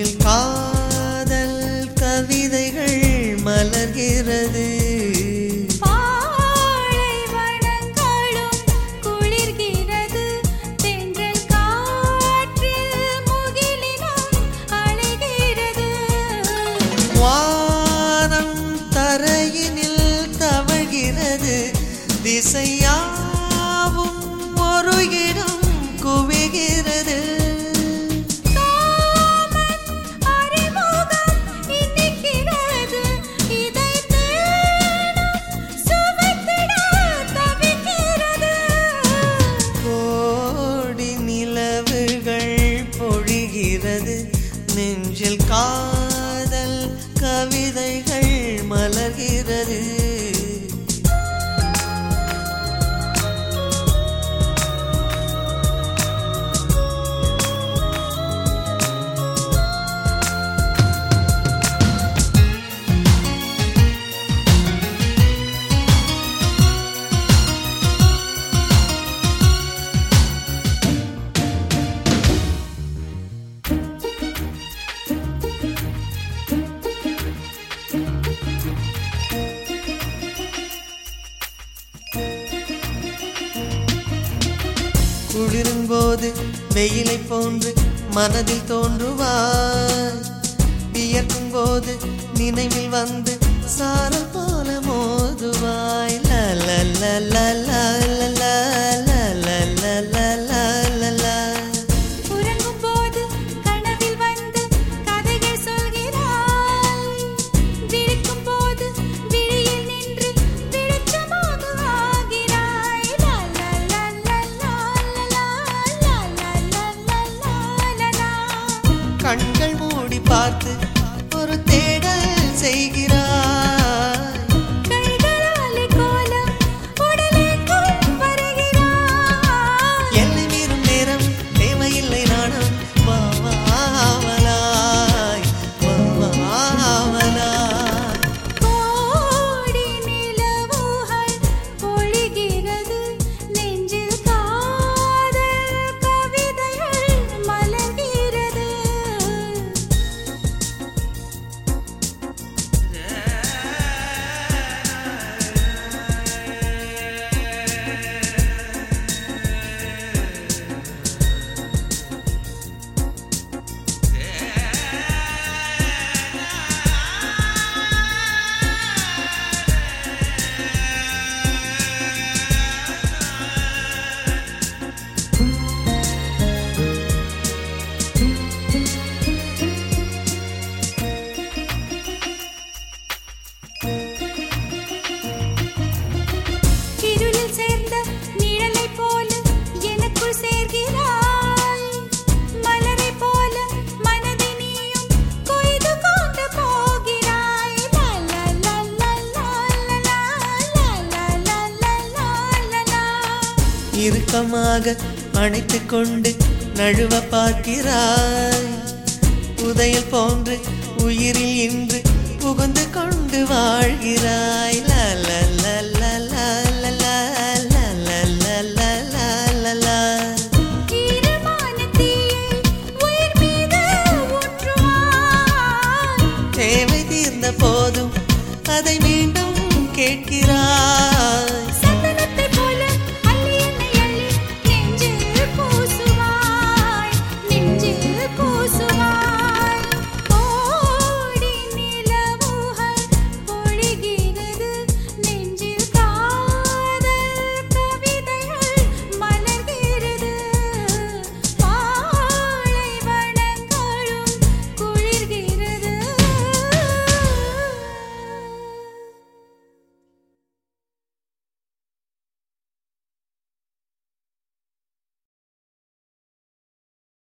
நெஞ்சில் காதல் கவிதைகள் மலர்கிறது பாலைவனங்களும் குளிர்கிறது தென்றல் காற்றில் முகிலினம் அலைகிறது வானம் தரையினில் தவழ்கிறது திசையாவும் ஒரு இடம் குவிகிறது காமன் அறிமுகம் இனிக்கிறது இதை தேடும் சுவைத்திட தவிக்கிறது கோடி நிலவுகள் பொழிகிறது நெஞ்சில் காதல் கவிதைகள் மலர்கிறது குளிரும்போது வெயிலை போன்று மனதில் தோன்றுவாய் வியர்க்கும் போது நினைவில் வந்து சாரல் போல மோதுவாய் ல ல ல ல ல ல ல ல ல ல ல ல ல ல. உறங்கும் போது கனவில் வந்து கதைகள் சொல்கிறாய் விழிக்கும் போது விழியில் நின்று வெளிச்சமாக ஆகிறாய் லா லா லா லா லா லா லா லா லா லா லா லா கண்கள் மூடி பார்த்து ஒரு தேடல் செய்கிறாய் கைகளாலே கோலம் உடலெங்கும் வருகிறாய் எல்லை மீறும் நேரம் தேவையில்லை நாணம் வா வாவலாய் வா வாவலாய் கோடி நிலவுகள் பொழிகிறது நெஞ்சில் காதல் கவிதைகள் மலர்கிறது இருளில் சேர்ந்த நிழலைப் போல எனக்குள் சேர்கிறாய் மலரைப் போல மனதை நீயும் கொய்து கொண்டு போகிறாய் லா லா லா லா லா லா லா லா லா லா லா லா லா இறுக்கமாக அணைத்துக் கொண்டு நழுவ பார்க்கிறாய் உதயல் போன்று உயிரில் இன்று புகுந்து கொண்டு வாழ்கிறாய் ல ல ல ல ல ல ல ல ல ல ல ல ல ல. ஈரமான தீயை உயிர் மீது ஊற்றுவாய் தேவை தீர்ந்த போதும் அதை மீண்டும் கேட்கிறாய்